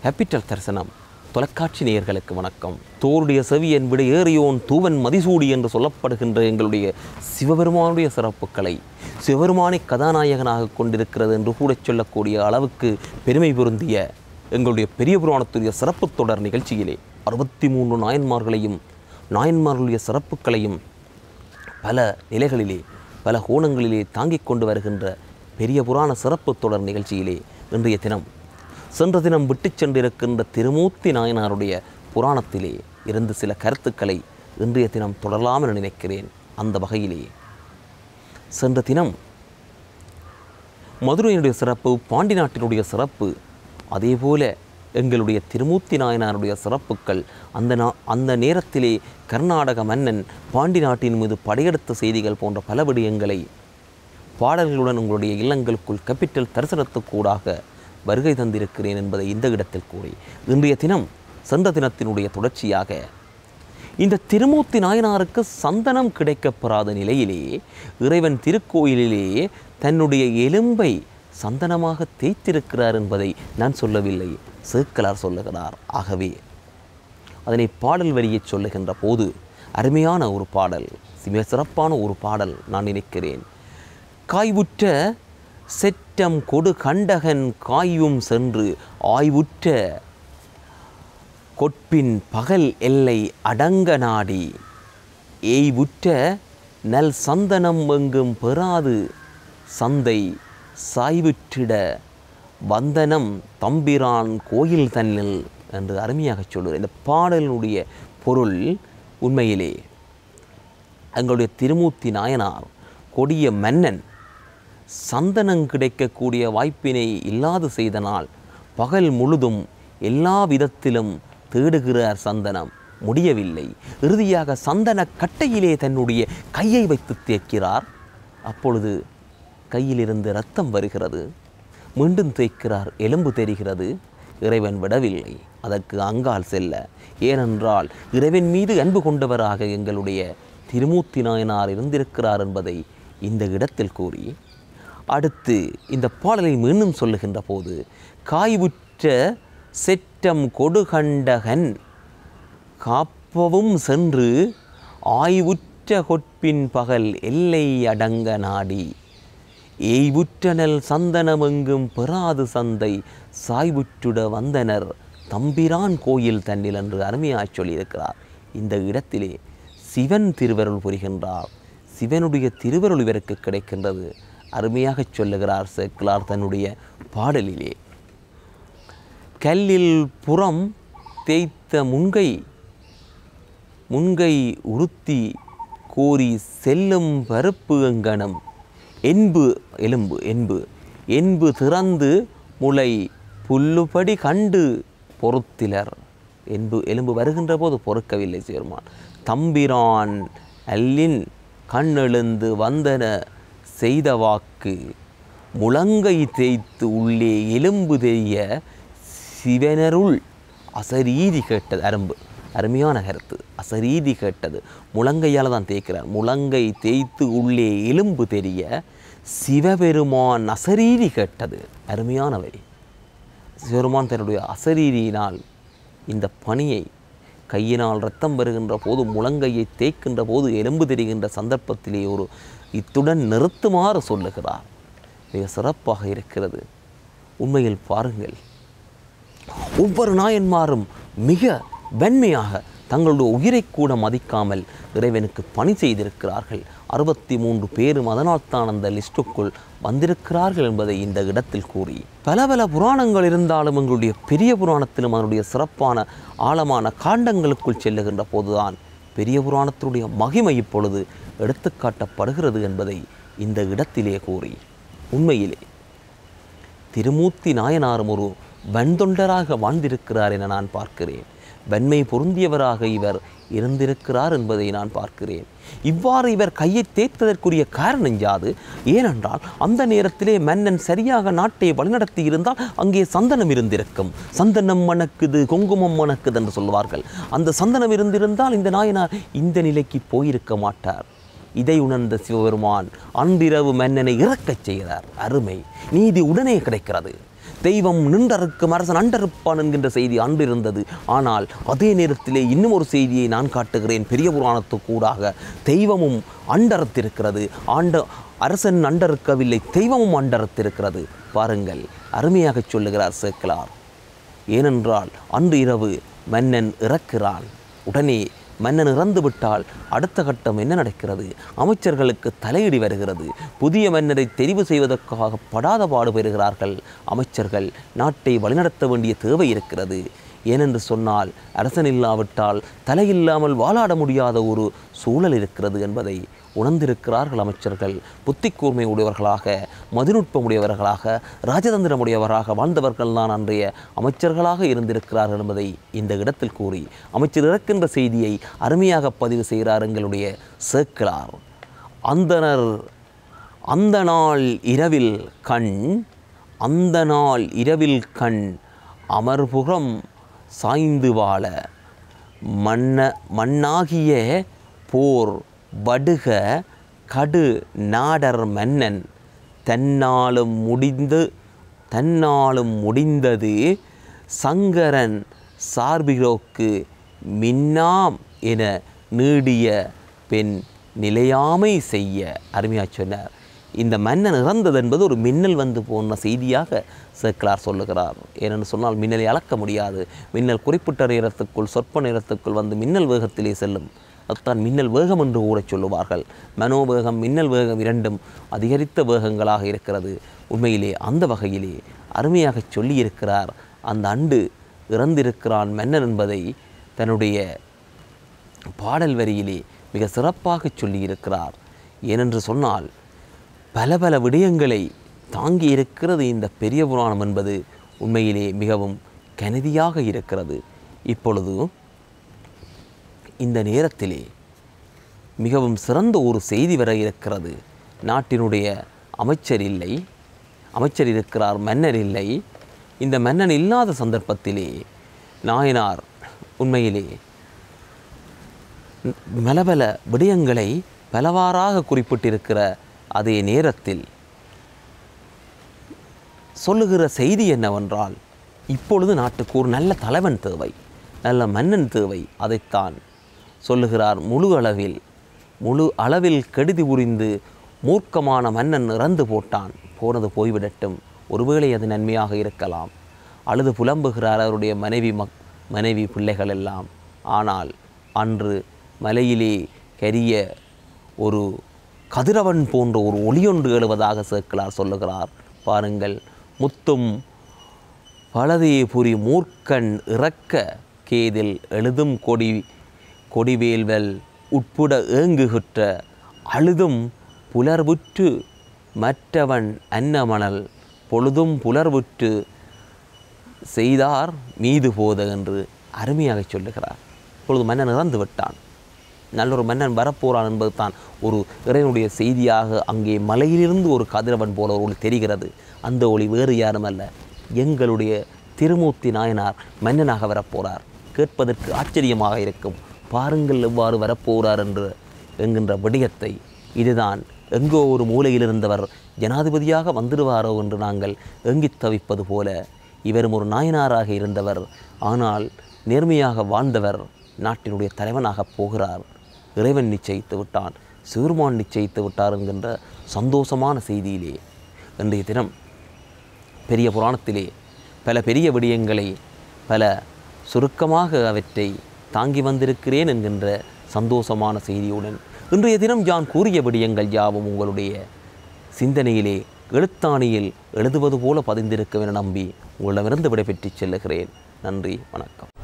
capital தரிசனம் தொலைக்காட்சி நேயர்களுக்கு வணக்கம் தோருடைய செவியன் விட ஏறியோன் தூவன் மதிசூடி என்று சொல்லப்படுகின்ற எங்களுடைய சிவபெருமானுடைய சிறப்புகளை சிவபெருமானை கதாநாயகனாக கொண்டிருக்கிறது என்று கூட சொல்லக்கூடிய அளவுக்கு பெருமை பொருந்திய எங்களுடைய பெரிய புராணத்துடைய சிறப்பு தொடர் நிகழ்ச்சியிலே அறுபத்தி மூன்று நாயன்மார்களையும் நாயன்மார்களுடைய சிறப்புகளையும் பல நிலைகளிலே பல கோணங்களிலே தாங்கிக் கொண்டு வருகின்ற பெரிய புராண சிறப்பு தொடர் நிகழ்ச்சியிலே இன்றைய தினம் சென்ற தினம் விட்டுச் சென்றிருக்கின்ற திருமூர்த்தி நாயனாருடைய புராணத்திலே இருந்து சில கருத்துக்களை இன்றைய தினம் தொடரலாம் என நினைக்கிறேன் அந்த வகையிலே சென்ற தினம் மதுரையினுடைய சிறப்பு பாண்டி நாட்டினுடைய சிறப்பு அதேபோல எங்களுடைய திருமூர்த்தி நாயனாருடைய சிறப்புகள் அந்த நா அந்த நேரத்திலே கர்நாடக மன்னன் பாண்டி நாட்டின் மீது படையெடுத்த செய்திகள் போன்ற பல விடயங்களை பாடல்களுடன் உங்களுடைய இல்லங்களுக்குள் கேபிட்டல் தரிசனத்துக்கூடாக வருகை தந்திருக்கிறேன் என்பதை இந்த இடத்தில் கூறி இன்றைய தினம் சென்ற தினத்தினுடைய தொடர்ச்சியாக இந்த திருமூர்த்தி நாயனாருக்கு சந்தனம் கிடைக்கப்பெறாத நிலையிலேயே இறைவன் திருக்கோயிலிலேயே தன்னுடைய எலும்பை சந்தனமாக தேய்த்திருக்கிறார் என்பதை நான் சொல்லவில்லை சேக்கலார் சொல்லுகிறார் ஆகவே அதனை பாடல் வரியை சொல்லுகின்ற போது அருமையான ஒரு பாடல் மிக சிறப்பான ஒரு பாடல் நான் நினைக்கிறேன் காய்வுற்ற செற்றம் கொடு கண்டகன் காயும் சென்று ஆய்வுற்ற கொட்பின் பகல் எல்லை அடங்க நாடி ஏய்வுற்ற நல் சந்தனம் எங்கும் பெறாது சந்தை சாய்வுற்றிட வந்தனம் தம்பிரான் கோயில் தன்னில் என்று அருமையாக சொல்லுவார் இந்த பாடலினுடைய பொருள் உண்மையிலே எங்களுடைய திருமூர்த்தி நாயனார் கொடிய மன்னன் சந்தனம் கிடைக்கக்கூடிய வாய்ப்பினை இல்லாது செய்தனால் பகல் முழுதும் எல்லா விதத்திலும் தேடுகிறார் சந்தனம் முடியவில்லை இறுதியாக சந்தன கட்டையிலே தன்னுடைய கையை வைத்து தேய்க்கிறார் அப்பொழுது கையிலிருந்து ரத்தம் வருகிறது மீண்டும் தேய்க்கிறார் எலும்பு தெரிகிறது இறைவன் விடவில்லை அதற்கு அங்கால் செல்ல ஏனென்றால் இறைவன் மீது அன்பு கொண்டவராக எங்களுடைய திருமூர்த்தி நாயனார் இருந்திருக்கிறார் என்பதை இந்த இடத்தில் கூறி அடுத்து இந்த பாடலை மீண்டும் சொல்லுகின்ற போது காய்வுற்ற செற்றம் கொடுகண்டகன் காப்பவும் சென்று ஆய்வுற்ற கொட்பின் பகல் எல்லை அடங்க நாடி ஏய்வுற்றனல் சந்தனமெங்கும் பெறாது சந்தை சாய்வுற்றுட வந்தனர் தம்பிரான் கோயில் தன்னில் என்று அருமையாய் சொல்லியிருக்கிறார் இந்த இடத்திலே சிவன் திருவருள் புரிகின்றார் சிவனுடைய திருவருள் இவருக்கு கிடைக்கின்றது அருமையாகச் சொல்லுகிறார் சேக்கிலார் தன்னுடைய பாடலிலே கல்லில் புறம் தேய்த்த முன்கை முன்கை உறுத்தி கோரி செல்லும் பருப்பு எங்கனம் என்பு எலும்பு என்பு என்பு திறந்து முளை புல்லுபடி கண்டு பொறுத்திலர் என்பு எலும்பு வருகின்ற போது பொறுக்கவில்லை சேர்மான் தம்பிரான் அல்லின் கண்ணெழுந்து வந்தன செய்த வாக்கு முழங்கை தேய்த்து உள்ளே எலும்பு தெரிய சிவனருள் அசரீதி கேட்டது அரும்பு அருமையான கருத்து அசரீதி கேட்டது முழங்கையால் தான் தேய்க்கிறார் முழங்கை தேய்த்து உள்ளே எலும்பு தெரிய சிவபெருமான் அசரீதி கேட்டது அருமையான வரி சிவபெருமான் தன்னுடைய அசரீரியினால் இந்த பணியை கையினால் ரத்தம் வருகின்ற போது முழங்கையை தேய்க்கின்ற போது எலும்பு தெரிகின்ற சந்தர்ப்பத்திலே ஒரு இத்துடன் நிறுத்துமாறு சொல்லுகிறார் மிக சிறப்பாக இருக்கிறது உண்மையில் பாருங்கள் ஒவ்வொரு நாயன்மாரும் மிக வெண்மையாக தங்களுடைய உயிரை கூட மதிக்காமல் இறைவனுக்கு பணி செய்திருக்கிறார்கள் அறுபத்தி மூன்று பேரும் அதனால்தான் அந்த லிஸ்டுக்குள் வந்திருக்கிறார்கள் என்பதை இந்த இடத்தில் கூறி பல பல புராணங்கள் இருந்தாலும் எங்களுடைய பெரிய புராணத்திலும் அதனுடைய சிறப்பான ஆழமான காண்டங்களுக்குள் செல்லுகின்ற போதுதான் பெரிய புராணத்தினுடைய மகிமை இப்பொழுது எடுத்துக்காட்டப்படுகிறது என்பதை இந்த இடத்திலே கூறி உண்மையிலே திருமூர்த்தி நாயனாரும் ஒரு வன்தொண்டராக வாழ்ந்திருக்கிறார் என நான் பார்க்கிறேன் வெண்மை பொருந்தியவராக இவர் இருந்திருக்கிறார் என்பதை நான் பார்க்கிறேன் இவ்வாறு இவர் கையை தேய்த்ததற்குரிய காரணம் யாது ஏனென்றால் அந்த நேரத்திலே மன்னன் சரியாக நாட்டை வழிநடத்தி இருந்தால் அங்கே சந்தனம் இருந்திருக்கும் சந்தனம் மணக்குது குங்குமம் மணக்குது என்று சொல்வார்கள் அந்த சந்தனம் இருந்திருந்தால் இந்த நாயனார் இந்த நிலைக்கு போயிருக்க மாட்டார் இதை உணர்ந்த சிவபெருமான் அன்றிரவு மன்னனை இறக்கச் செய்கிறார் அருமை நீதி உடனே கிடைக்கிறது தெய்வம் நின்றறுக்கும் அரசன் அண்டறுப்பான் என்கின்ற செய்தி அன்று இருந்தது ஆனால் அதே நேரத்திலே இன்னும் ஒரு செய்தியை நான் காட்டுகிறேன் பெரிய புராணத்துக்கூடாக தெய்வமும் அண்டறுத்திருக்கிறது ஆண்ட அரசன் அண்டறுக்கவில்லை தெய்வமும் அண்டறுத்திருக்கிறது பாருங்கள் அருமையாக சொல்லுகிறார் சேக்கலார் ஏனென்றால் அன்று இரவு மன்னன் இறக்கிறான் உடனே மன்னன் இறந்து விட்டால் அடுத்த கட்டம் என்ன நடக்கிறது அமைச்சர்களுக்கு தலையிடி வருகிறது புதிய மன்னரை தெரிவு செய்வதற்காக படாத பாடுபெறுகிறார்கள் அமைச்சர்கள் நாட்டை வழிநடத்த வேண்டிய தேவை இருக்கிறது ஏனென்று சொன்னால் அரசன் இல்லாவிட்டால் தலையில்லாமல் வாழாட முடியாத ஒரு சூழல் இருக்கிறது என்பதை உணர்ந்திருக்கிறார்கள் அமைச்சர்கள் புத்தி கூர்மை உடையவர்களாக மதிநுட்பம் உடையவர்களாக ராஜதந்திரம் உடையவராக வாழ்ந்தவர்கள் தான் அன்றைய அமைச்சர்களாக இருந்திருக்கிறார்கள் என்பதை இந்த இடத்தில் கூறி அமைச்சர் இறக்கின்ற செய்தியை அருமையாக பதிவு செய்கிறார் எங்களுடைய சேக்கிலார் அந்தனர் அந்த நாள் இரவில் கண் அந்த நாள் இரவில் கண் அமர்புறம் சாய்ந்து வாழ மன்ன மண்ணாகிய போர் வடுக கடு நாடர் மன்னன் தன்னாலும் முடிந்து தன்னாலும் முடிந்தது சங்கரன் சார்பிரோக்கு மின்னாம் என நீடிய பெண் நிலையாமை செய்ய அருமையாக சொன்னார் இந்த மன்னன் இறந்தது என்பது ஒரு மின்னல் வந்து போன செய்தியாக சேக்கலார் சொல்லுகிறார் ஏனென்று சொன்னால் மின்னலை அளக்க முடியாது மின்னல் குறிப்பிட்ட நேரத்துக்குள் சொற்ப நேரத்துக்குள் வந்து மின்னல் வேகத்திலே செல்லும் அதுதான் மின்னல் வேகம் என்று கூட சொல்லுவார்கள் மனோவேகம் மின்னல் வேகம் இரண்டும் அதிகரித்த வேகங்களாக இருக்கிறது உண்மையிலே அந்த வகையிலே அருமையாக சொல்லியிருக்கிறார் அந்த அண்டு இறந்திருக்கிறான் மன்னன் என்பதை தன்னுடைய பாடல் வரியிலே மிக சிறப்பாக சொல்லியிருக்கிறார் ஏனென்று சொன்னால் பல பல விடயங்களை தாங்கி இருக்கிறது இந்த பெரிய புராணம் என்பது உண்மையிலே மிகவும் கனதியாக இருக்கிறது இப்பொழுது இந்த நேரத்திலே மிகவும் சிறந்த ஒரு செய்தி வர இருக்கிறது நாட்டினுடைய அமைச்சர் இல்லை அமைச்சர் இருக்கிறார் மன்னர் இல்லை இந்த மன்னன் இல்லாத சந்தர்ப்பத்திலே நாயனார் உண்மையிலே பல விடயங்களை பலவாறாக குறிப்பிட்டிருக்கிற அதே நேரத்தில் சொல்லுகிற செய்தி என்னவென்றால் இப்பொழுது நாட்டுக்கு ஒரு நல்ல தலைவன் தேவை நல்ல மன்னன் தேவை அதைத்தான் சொல்லுகிறார் முழு அளவில் முழு அளவில் கெடுதி புரிந்து மூர்க்கமான மன்னன் இறந்து போட்டான் போனது போய்விடட்டும் ஒருவேளை அது நன்மையாக இருக்கலாம் அழுது புலம்புகிறார் அவருடைய மனைவி மக் மனைவி பிள்ளைகள் எல்லாம் ஆனால் அன்று மலையிலே கரிய ஒரு கதிரவன் போன்ற ஒரு ஒளியொன்று எழுவதாக சேக்கலார் சொல்லுகிறார் பாருங்கள் முத்தும் பலதே புரி மூர்க்கன் இறக்க கேதில் எழுதும் கொடி கொடிவேல்வல் உட்புட ஏங்குகின்ற அழுதும் புலர்வுற்று மற்றவன் அன்னமணல் பொழுதும் புலர்வுற்று செய்தார் மீது போத என்று அருமையாக சொல்லுகிறார் இப்பொழுது மன்னன் இறந்து விட்டான் நல்லொரு மன்னன் வரப்போறான் என்பது தான் ஒரு இறைவனுடைய செய்தியாக அங்கே மலையிலிருந்து ஒரு கதிரவன் போல ஒரு ஒளி தெரிகிறது அந்த ஒளி வேறு யாரும் அல்ல எங்களுடைய திருமூர்த்தி நாயனார் மன்னனாக வரப்போறார் கேட்பதற்கு ஆச்சரியமாக இருக்கும் பாருங்கள் எவ்வாறு வரப்போகிறார் என்று என்கின்ற விடயத்தை இதுதான் எங்கோ ஒரு மூலையில் இருந்தவர் ஜனாதிபதியாக வந்துடுவாரோ என்று நாங்கள் ஏங்கித் தவிப்பது போல இவரும் ஒரு நாயனாராக இருந்தவர் ஆனால் நேர்மையாக வாழ்ந்தவர் நாட்டினுடைய தலைவனாக போகிறார் இறைவன் நிச்சயித்து விட்டான் சிறுமான் நிச்சயித்து விட்டார் என்கின்ற சந்தோஷமான செய்தியிலே இன்றைய தினம் பெரிய புராணத்திலே பல பெரிய விடயங்களை பல சுருக்கமாக அவற்றை தாங்கி வந்திருக்கிறேன் என்கின்ற சந்தோஷமான செய்தியுடன் இன்றைய தினம் யான் கூறிய விடயங்கள் யாவும் உங்களுடைய சிந்தனையிலே எழுத்தாணியில் எழுதுவது போல பதிந்திருக்கும் என நம்பி உங்களிடமிருந்து விடைபெற்றுச் செல்லுகிறேன் நன்றி வணக்கம்